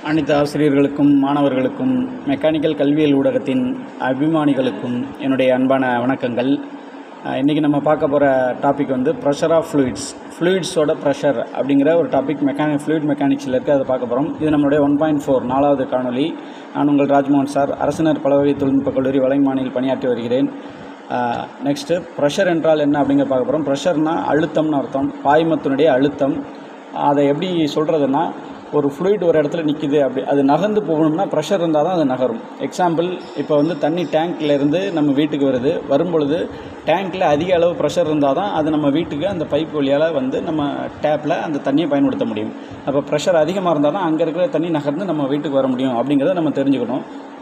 அனைத்து ஆசிரியர்களுக்கும் மாணவர்களுக்கும் மெக்கானிக்கல் கல்வியியல் ஊடகத்தின் அபிமானிகளுக்கும் என்னுடைய அன்பான வணக்கங்கள் அஹ் இன்னைக்கு நம்ம பார்க்க போகிற டாபிக் வந்து ப்ரெஷர் ஆஃப் ஃப்ளூயிட்ஸ் ஃப்ளூயிட்ஸோட ப்ரெஷர் அப்படிங்கிற ஒரு டாபிக் மெக்கானிக் ஃப்ளூயிட் மெக்கானிக்ஸில் இருக்குது அதை பார்க்க போகிறோம் இது நம்மளுடைய ஒன் பாயிண்ட் ஃபோர் நாலாவது காணொளி நான் உங்கள் ராஜ்மோகன் சார் அரசினர் பலவகை தொழில்நுட்ப கல்லூரி வலைமானியில் பணியாற்றி வருகிறேன் நெக்ஸ்ட்டு ப்ரெஷர் என்றால் என்ன அப்படிங்கிற பார்க்க போகிறோம் ப்ரெஷர்னால் அழுத்தம்னு அர்த்தம் பாய்மத்தினுடைய அழுத்தம் அதை எப்படி சொல்கிறதுனா ஒரு ஃப்ளூயிட் ஒரு இடத்துல நிற்கிது அப்படி அது நகர்ந்து போகணும்னா ப்ரெஷர் இருந்தால் தான் அது நகரும் எக்ஸாம்பிள் இப்போ வந்து தண்ணி டேங்க்ல இருந்து நம்ம வீட்டுக்கு வருது வரும்பொழுது டேங்க்கில் அதிக அளவு ப்ரெஷர் இருந்தால் தான் அது நம்ம வீட்டுக்கு அந்த பைப் வழியால் வந்து நம்ம டேப்பில் அந்த தண்ணியை பயன்படுத்த முடியும் அப்போ ப்ரெஷர் அதிகமாக இருந்தால் தான் அங்கே இருக்கிற தண்ணி நகர்ந்து நம்ம வீட்டுக்கு வர முடியும் அப்படிங்கிறத நம்ம தெரிஞ்சுக்கணும்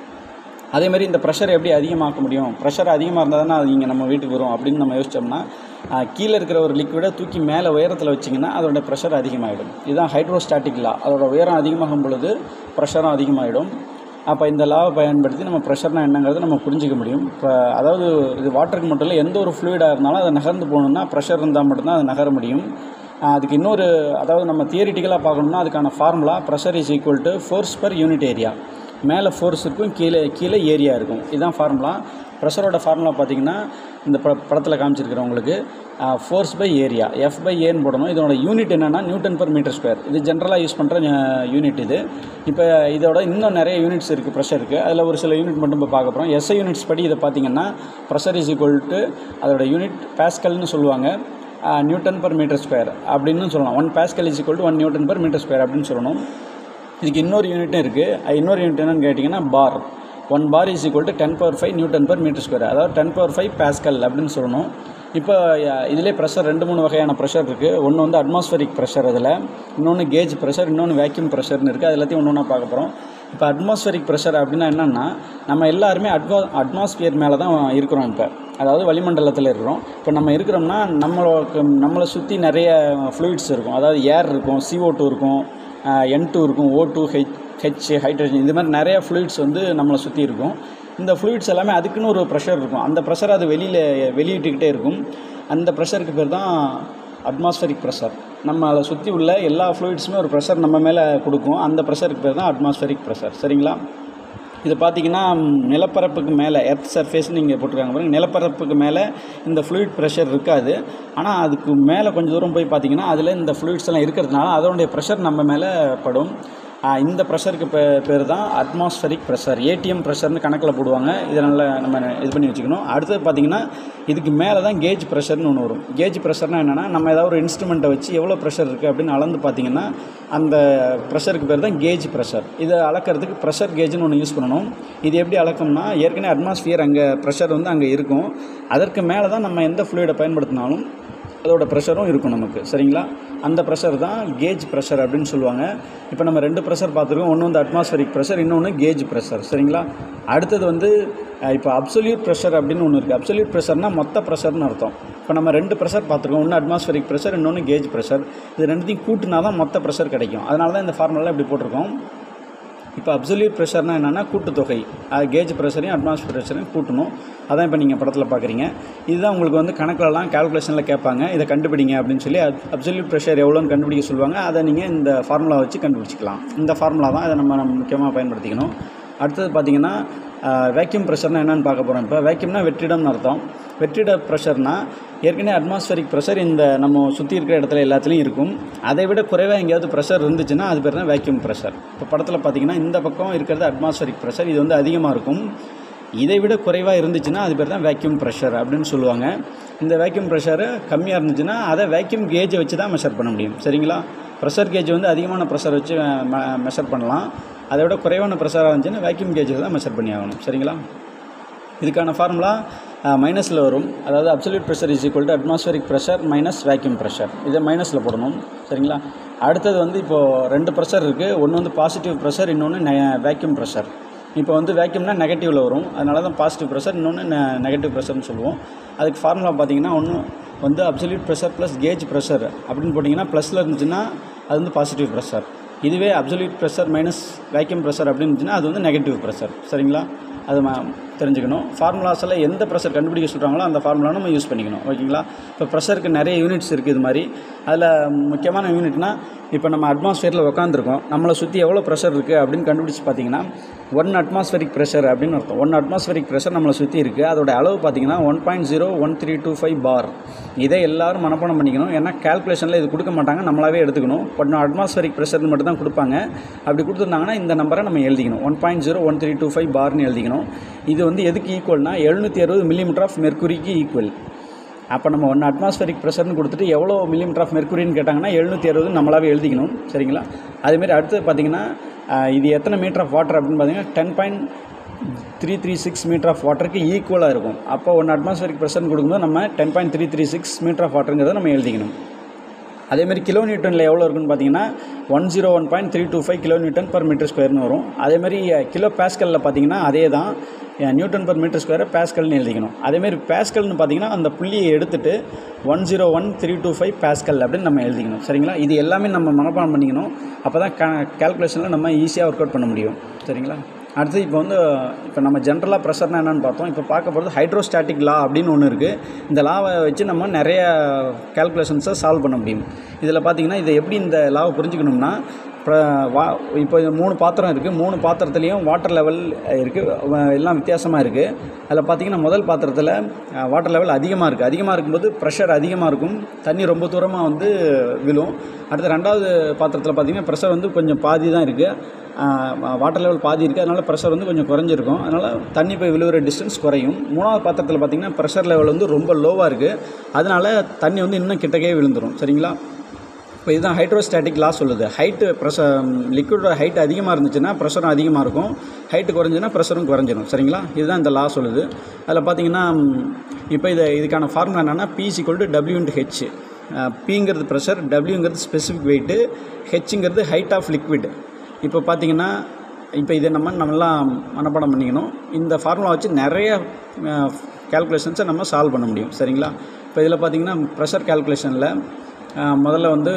அதே மாதிரி இந்த ப்ரெஷர் எப்படி அதிகமாக்க முடியும் ப்ரெஷர் அதிகமாக இருந்தால் தானே அது இங்கே நம்ம வீட்டுக்கு வரும் அப்படின்னு நம்ம யோசிச்சோம்னா ஆஹ், கீழே இருக்கிற ஒரு லிக்விடை தூக்கி மேலே உயரத்தில் வச்சிங்கன்னா அதோட ப்ரெஷர் அதிகமாகிடும் இதுதான் ஹைட்ரோஸ்டாட்டிக் லா அதோட உயரம் அதிகமாகும் பொழுது ப்ரெஷரும் அதிகமாகிடும் அப்போ இந்த லாவை பயன்படுத்தி நம்ம ப்ரெஷர்னா என்னங்கிறத நம்ம புரிஞ்சிக்க முடியும் இப்போ அதாவது இது வாட்டருக்கு மட்டும் இல்லை எந்த ஒரு ஃப்ளூயிடாக இருந்தாலும் அதை நகர்ந்து போகணுன்னா ப்ரெஷர் இருந்தால் மட்டும்தான் அது நகர முடியும் ஆஹ், அதுக்கு இன்னொரு அதாவது நம்ம தியரிட்டிக்கலாக பார்க்கணும்னா அதுக்கான formula pressure is equal to force per unit area மேலே ஃபோர்ஸ் இருக்கும் கீழே கீழே ஏரியா இருக்கும் இதுதான் ஃபார்முலா ப்ரெஷரோட ஃபார்முலா பார்த்தீங்கன்னா இந்த ப படத்தில் காமிச்சிருக்கிறவங்களுக்கு force by area F by ஏன்னு போடணும் இதோட யூனிட் என்னென்னா நியூட்டன் பர் மீட்டர் ஸ்கொயர் இது ஜென்ரலாக யூஸ் பண்ணுற யூனிட் இது இப்போ இதோட இன்னும் நிறைய யூனிட்ஸ் இருக்குது ப்ரெஷருக்கு அதில் ஒரு சில யூனிட் மட்டும் இப்போ பார்க்க போகிறோம் எஸ்ஐ யூனிட்ஸ் படி இதை பார்த்தீங்கன்னா ப்ரெஷர் இஸ் ஈக்குவல் டு அதோட யூனிட் பேஸ்கல்னு சொல்லுவாங்க நியூட்டன் பர் மீட்டர் ஸ்கொயர் அப்படின்னு சொல்லலாம் one pascal is equal to one newton per metre square அப்படின்னு சொல்லணும் இதுக்கு இன்னொரு யூனிட்டும் இருக்குது இன்னொரு யூனிட் என்னன்னு கேட்டிங்கன்னா bar one bar is equal to ten power five newton per metre square அதாவது டென் பவர் ஃபைவ் பேஸ்கல் அப்படின்னு சொல்லணும் இப்போ இதிலே ப்ரெஷர் ரெண்டு மூணு வகையான ப்ரெஷர் இருக்குது ஒன்று வந்து அட்மாஸ்பரிக் ப்ரெஷர் அதில் இன்னொன்று கேஜ் ப்ரெஷர் இன்னொன்று வேக்யூம் ப்ரெஷர்னு இருக்குது அது எல்லாத்தையும் ஒன்று ஒன்றா பார்க்க போகிறோம் இப்போ அட்மாஸ்பரிக் ப்ரெஷர் அப்படின்னா என்னென்னா நம்ம எல்லாருமே அட்வா அட்மாஸ்பியர் மேலே தான் இருக்கிறோம் இப்போ அதாவது வளிமண்டலத்தில் இருக்கிறோம் இப்போ நம்ம இருக்கிறோம்னா நம்மளுக்கு நம்மளை சுற்றி நிறைய ஃப்ளூயிட்ஸ் இருக்கும் அதாவது ஏர் இருக்கும் CO2 டூ இருக்கும் என் டூ இருக்கும் O two H H hydrogen இது மாதிரி நிறைய ஃப்ளூயிட்ஸ் வந்து நம்மளை சுற்றி இருக்கும் இந்த ஃப்ளூயிட்ஸ் எல்லாமே அதுக்குன்னு ஒரு ப்ரெஷர் இருக்கும் அந்த ப்ரெஷர் அது வெளியில் வெளியிட்டுக்கிட்டே இருக்கும் அந்த ப்ரெஷருக்கு பேர் தான் அட்மாஸ்பரிக் ப்ரெஷர் நம்மளை சுற்றி உள்ள எல்லா ஃப்ளூயிட்ஸுமே ஒரு ப்ரெஷர் நம்ம மேலே கொடுக்கும் அந்த ப்ரெஷருக்கு பேர் தான் அட்மாஸ்பரிக் ப்ரெஷர் சரிங்களா இது பார்த்தீங்கன்னா ம், நிலப்பரப்புக்கு மேலே எர்த் சர்ஃபேஸ்னு இங்கே போட்டிருக்காங்க பாருங்க நிலப்பரப்புக்கு மேலே இந்த ஃப்ளூயிட் ப்ரெஷர் இருக்காது ஆனால் அதுக்கு மேலே கொஞ்சம் தூரம் போய் பார்த்தீங்கன்னா அதில் இந்த ஃப்ளூயிட்ஸ் எல்லாம் இருக்கிறதுனால அதனுடைய ப்ரெஷர் நம்ம மேலே படும் ஆ, இந்த ப்ரெஷருக்கு பே பேர் தான் அட்மாஸ்பரிக் ப்ரெஷர் ஏடிஎம் ப்ரெஷர்னு கணக்கில் போடுவாங்க இதை நல்லா நம்ம இது பண்ணி வச்சுக்கணும் அடுத்தது பார்த்தீங்கன்னா இதுக்கு மேலே தான் கேஜ் ப்ரெஷர்னு ஒன்று வரும் கேஜ் ப்ரெஷர்னால் என்னென்னா நம்ம ஏதாவது ஒரு இன்ஸ்ட்ருமெண்ட்டை வச்சு எவ்வளோ ப்ரெஷர் இருக்குது அப்படின்னு அளந்து பார்த்தீங்கன்னா அந்த ப்ரெஷருக்கு பேர் தான் கேஜ் ப்ரெஷர் இதை அளக்கிறதுக்கு ப்ரெஷர் கேஜ்னு ஒன்று யூஸ் பண்ணணும் இது எப்படி அளக்கணும்னா ஏற்கனவே அட்மாஸ்பியர் அங்கே ப்ரெஷர் வந்து அங்கே இருக்கும் அதற்கு மேலே தான் நம்ம எந்த ஃப்ளூயிடை பயன்படுத்தினாலும் அதோட ப்ரெஷரும் இருக்கும் நமக்கு சரிங்களா அந்த ப்ரெஷர் தான் கேஜ் ப்ரெஷர் அப்படின்னு சொல்லுவாங்க இப்போ நம்ம ரெண்டு ப்ரெஷர் பார்த்துருக்கோம் ஒன்று வந்து அட்மாஸ்பரிக் ப்ரெஷர் இன்னொன்று கேஜ் ப்ரெஷர் சரிங்களா அடுத்தது வந்து அஹ், இப்போ அப்சல்யூட் ப்ரெஷர் அப்படின்னு ஒன்று இருக்குது அப்சல்யூட் ப்ரெஷர்னால் மொத்த ப்ரெஷர்னு அர்த்தம் இப்போ நம்ம ரெண்டு ப்ரெஷர் பார்த்துருக்கோம் ஒன்று அட்மாஸ்பரிக் ப்ரெஷர் இன்னொன்று கேஜ் ப்ரெஷர் இது ரெண்டுத்தையும் கூட்டினா தான் மொத்த ப்ரெஷர் கிடைக்கும் அதனால தான் இந்த ஃபார்முலா இப்படி போட்டிருக்கோம் இப்போ அப்சல்யூட் ப்ரெஷர்னால் என்னென்னா கூட்டுத்தொகை அது கேஜ் ப்ரெஷரையும் அட்மாஸ்பியர் ப்ரெஷரையும் கூட்டணும் அதான் இப்போ நீங்கள் படத்தில் பார்க்குறீங்க இதுதான் உங்களுக்கு வந்து கணக்கிலலாம் கால்குலேஷனில் கேட்பாங்க இதை கண்டுபிடிங்க அப்படின்னு சொல்லி அப்சல்யூட் ப்ரெஷர் எவ்வளோன்னு கண்டுபிடிக்க சொல்லுவாங்க அதை நீங்கள் இந்த ஃபார்முலா வச்சு கண்டுபிடிச்சிக்கலாம் இந்த ஃபார்முலா தான் இதை நம்ம நம்ம முக்கியமாக பயன்படுத்திக்கணும் அடுத்தது பார்த்தீங்கன்னா வேக்யூம் ப்ரெஷர்னால் என்னென்னு பார்க்க போகிறோம் இப்போ வேக்யூம்னா வெற்றிடம்னு அர்த்தம் வெற்றிட ப்ரெஷர்னா ஏற்கனவே அட்மாஸ்பரிக் ப்ரெஷர் இந்த நம்ம சுற்றி இருக்கிற இடத்துல எல்லாத்துலேயும் இருக்கும் அதை விட குறைவாக எங்கேயாவது ப்ரெஷர் இருந்துச்சுன்னா அது பேர் தான் வேக்யூம் ப்ரெஷர் இப்போ படத்தில் பார்த்தீங்கன்னா இந்த பக்கம் இருக்கிறது அட்மாஸ்பரிக் ப்ரெஷர் இது வந்து அதிகமாக இருக்கும் இதை விட குறைவாக இருந்துச்சுன்னா அது பேர் தான் வேக்யூம் ப்ரெஷர் அப்படின்னு சொல்லுவாங்க இந்த வேக்யூம் ப்ரெஷர் கம்மியாக இருந்துச்சுன்னா அதை வேக்யூம் கேஜை வச்சு தான் மெஷர் பண்ண முடியும் சரிங்களா ப்ரெஷர் கேஜ் வந்து அதிகமான ப்ரெஷர் வச்சு மெஷர் பண்ணலாம் அதை விட குறைவான ப்ரெஷராக இருந்துச்சுன்னா வேக்யூம் கேஜை தான் மெஷர் பண்ணி ஆகணும் சரிங்களா இதுக்கான ஃபார்முலா மைனஸில் வரும் அதாவது absolute pressure is equal to atmospheric pressure minus vacuum pressure இதை மைனஸில் போடணும் சரிங்களா அடுத்தது வந்து இப்போது ரெண்டு ப்ரெஷர் இருக்குது ஒன்று வந்து பாசிட்டிவ் ப்ரெஷர் இன்னொன்று வேக்யூம் ப்ரெஷர் இப்போ வந்து வேக்யூம்னா நெகட்டிவில் வரும் அதனால தான் பாசிட்டிவ் ப்ரெஷர் இன்னொன்று நெகட்டிவ் ப்ரெஷர்னு சொல்லுவோம் அதுக்கு ஃபார்முலா பார்த்தீங்கன்னா ஒன்று வந்து absolute pressure plus gauge pressure அப்படின்னு போட்டிங்கன்னா ப்ளஸில் இருந்துச்சுன்னா அது வந்து பாசிட்டிவ் ப்ரெஷர் இதுவே absolute pressure minus vacuum pressure அப்படின்னு இருந்துச்சுன்னா அது வந்து நெகட்டிவ் ப்ரெஷர் சரிங்களா அது தெரிஞ்சுக்கணும் ஃபார்முலாஸில் எந்த ப்ரெஷர் கண்டுபிடிக்க சொல்கிறாங்களோ அந்த ஃபார்முலா நம்ம யூஸ் பண்ணிக்கணும் ஓகேங்களா இப்போ ப்ரெஷருக்கு நிறைய யூனிட்ஸ் இருக்குது இது மாதிரி அதில் முக்கியமான யூனிட்னா இப்போ நம்ம அட்மாஸ்ஃபியரில் உட்காந்துருக்கோம் நம்மளை சுற்றி எவ்வளோ ப்ரெஷர் இருக்குது அப்படின்னு கண்டுபிடிச்சு பார்த்தீங்கன்னா ஒன் அட்மாஸ்ஃபெரிக் ப்ரெஷர் அப்படின்னு அர்த்தம் ஒன் அட்மாஸ்ஃபெரிக் ப்ரெஷர் நம்மளை சுற்றி இருக்குது அதோட அளவு பார்த்தீங்கன்னா one point zero one three two five bar இதை எல்லாரும் மனப்பாடம் பண்ணிக்கணும் ஏன்னா கேல்குலேஷனில் இது கொடுக்க மாட்டாங்க நம்மளாவே எடுத்துக்கணும் பட் நான் அட்மாஸ்ஃபெரிக் ப்ரெஷர் மட்டும் தான் கொடுப்பாங்க அப்படி கொடுத்துருந்தாங்கன்னா இந்த நம்பரை நம்ம எழுதிக்கணும் one point zero one three two five பார்னு எழுதிக்கணும் இது வந்து எதுக்கு ஈக்குவல்னா எழுநூற்றி அறுபது மில்லிமீட்டர் ஆஃப் மெர்க்குரிக்கு ஈக்குவல் அப்போ நம்ம ஒன்று அட்மாஸ்பெரிக் ப்ரெஷர்னு கொடுத்துட்டு எவ்வளோ மில்லிமீட்டர் ஆஃப் மெர்க்குரின்னு கேட்டாங்கன்னா எழுநூற்றி அறுபது நம்மளாவே எழுதிக்கணும் சரிங்களா அதேமாரி அடுத்து பார்த்தீங்கன்னா ஆஹ், இது எத்தனை மீட்டர் ஆஃப் வாட்டர் அப்படின்னு பார்த்தீங்கன்னா ten point three three six metre of வாட்டருக்கு ஈக்குவலாக இருக்கும் அப்போ ஒன்று அட்மாஸ்பெரிக் ப்ரெஷர்னு கொடுக்கும்போது நம்ம ten point three three six metre of வாட்டருங்கிறத நம்ம எழுதிக்கணும் அதேமாதிரி கிலோ நியூட்டனில் எவ்வளோ இருக்குன்னு பார்த்தீங்கன்னா one zero one point three two five kilo newton per metre ஸ்கொயர்னு வரும் அதேமாதிரி கிலோ பேஸ்கலில் பார்த்தீங்கன்னா அதே தான் நியூட்டன் பர் மீட்டர் ஸ்கொயரை பேஸ்கல்னு எழுதிக்கணும் அதேமாதிரி பேஸ்கல்னு பார்த்தீங்கன்னா அந்த புள்ளியை எடுத்துட்டு one zero one three two five pascal அப்படின்னு நம்ம எழுதிக்கணும் சரிங்களா இது எல்லாமே நம்ம மனப்பாடம் பண்ணிக்கணும் அப்போ தான் கே கேல்குலேஷனில் நம்ம ஈஸியாக ஒர்க் அவுட் பண்ண முடியும் சரிங்களா அடுத்து இப்போ வந்து இப்போ நம்ம ஜென்ரலாக ப்ரெஷர்னா என்னென்னு பார்த்தோம் இப்போ பார்க்க போகிறது ஹைட்ரோஸ்டாட்டிக் லா அப்படின்னு ஒன்று இருக்குது இந்த லாவை வச்சு நம்ம நிறைய கேல்குலேஷன்ஸை சால்வ் பண்ண முடியும் இதில் பார்த்தீங்கன்னா இதை எப்படி இந்த லாவை புரிஞ்சுக்கணும்னா இப்போ வா இப்போ இது மூணு பாத்திரம் இருக்குது மூணு பாத்திரத்துலேயும் வாட்டர் லெவல் இருக்குது எல்லாம் வித்தியாசமாக இருக்குது அதில் பார்த்தீங்கன்னா முதல் பாத்திரத்தில் வாட்டர் லெவல் அதிகமாக இருக்குது அதிகமாக இருக்கும்போது ப்ரெஷர் அதிகமாக இருக்கும் தண்ணி ரொம்ப தூரமாக வந்து விழும் அடுத்து ரெண்டாவது பாத்திரத்தில் பார்த்தீங்கன்னா ப்ரெஷர் வந்து கொஞ்சம் பாதி தான் இருக்குது வாட்டர் லெவல் பாதி இருக்குது அதனால் ப்ரெஷர் வந்து கொஞ்சம் குறைஞ்சிருக்கும் அதனால் தண்ணி போய் விழுகிற டிஸ்டன்ஸ் குறையும் மூணாவது பாத்திரத்தில் பார்த்திங்கன்னா ப்ரெஷர் லெவல் வந்து ரொம்ப லோவாக இருக்குது அதனால் தண்ணி வந்து இன்னும் கிட்டக்கே விழுந்துரும் சரிங்களா இப்போ இதுதான் ஹைட்ரோஸ்டாட்டிக் லா சொல்லுது ஹைட்டு ப்ரெஷர் லிக்விடோட ஹைட் அதிகமாக இருந்துச்சுன்னா ப்ரெஷரும் அதிகமாக இருக்கும் ஹைட்டு குறைஞ்சுன்னா ப்ரெஷரும் குறைஞ்சிரும் சரிங்களா இதுதான் இந்த லா சொல்லுது அதில் பார்த்தீங்கன்னா இப்போ இதை இதுக்கான ஃபார்முலா என்னென்னா P equal to W into H பிங்கிறது ப்ரெஷர் டபிள்யூங்கிறது ஸ்பெசிஃபிக் வெயிட்டு ஹெச்ங்கிறது ஹைட் ஆஃப் லிக்விட் இப்போ பார்த்தீங்கன்னா இப்போ இதை நம்ம நம்மலாம் மனப்பாடம் பண்ணிக்கணும் இந்த ஃபார்முலா வச்சு நிறைய கேல்குலேஷன்ஸை நம்ம சால்வ் பண்ண முடியும் சரிங்களா இப்போ இதில் பார்த்தீங்கன்னா ப்ரெஷர் கேல்குலேஷனில் முதல்ல வந்து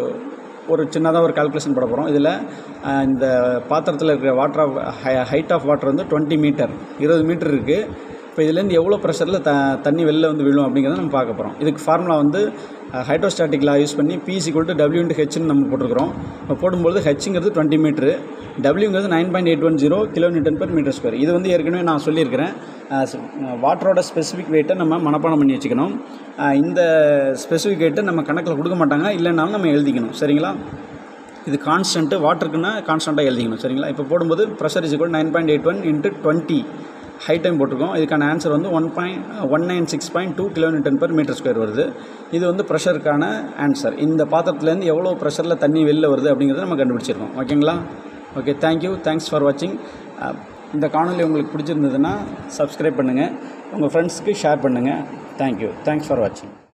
ஒரு சின்னதாக ஒரு கால்குலேஷன் போட போகிறோம் இதில் இந்த பாத்திரத்தில் இருக்கிற water of height of water வந்து டுவெண்ட்டி மீட்டர் இருபது மீட்டர் இருக்குது இப்போ இதுலேருந்து எவ்வளோ ப்ரெஷரில் த தண்ணி வெளில வந்து விழும் அப்படிங்கிறத நம்ம பார்க்க போகிறோம் இதுக்கு ஃபார்முலா வந்து ஹைட்ரோஸ்டாட்டிக் லா யூஸ் பண்ணி P equal to W into ஹெச்னு நம்ம போட்டிருக்கிறோம் இப்போ போடும்போது ஹெச்ங்கிறது டுவெண்ட்டி மீட்ரு டபிள்யூங்கிறது nine point eight one zero kilo newton per metre square இது வந்து ஏற்கனவே நான் சொல்லியிருக்கிறேன் வாட்டரோட ஸ்பெசிஃபிக் வெயிட்டை நம்ம மனப்பாடம் பண்ணி வச்சுக்கணும் அஹ் இந்த ஸ்பெசிஃபிக் வெயிட்டை நம்ம கணக்கில் கொடுக்க மாட்டாங்க இல்லைனாலும் நம்ம எழுதிக்கணும் சரிங்களா இது கான்ஸ்டன்ட்டு வாட்டருக்குன்னா கான்ஸ்டண்ட்டாக எழுதிக்கணும் சரிங்களா இப்போ போடும்போது pressure is equal nine point eight one into twenty ஹை டைம் போட்டிருக்கோம் இதுக்கான ஆன்சர் வந்து one point one nine six point two kilo newton per metre square வருது இது வந்து ப்ரெஷருக்கான ஆன்சர் இந்த பாத்திரத்துலேருந்து எவ்வளோ ப்ரெஷரில் தண்ணி வெளில வருது அப்படிங்கிறத நம்ம கண்டுபிடிச்சிருக்கோம் ஓகேங்களா ஓகே தேங்க்யூ தேங்க்ஸ் ஃபார் வாட்சிங் இந்த காணொலி உங்களுக்கு பிடிச்சிருந்ததுன்னா சப்ஸ்கிரைப் பண்ணுங்கள் உங்கள் ஃப்ரெண்ட்ஸ்க்கு ஷேர் பண்ணுங்கள் தேங்க்யூ தேங்க்ஸ் ஃபார் வாட்சிங்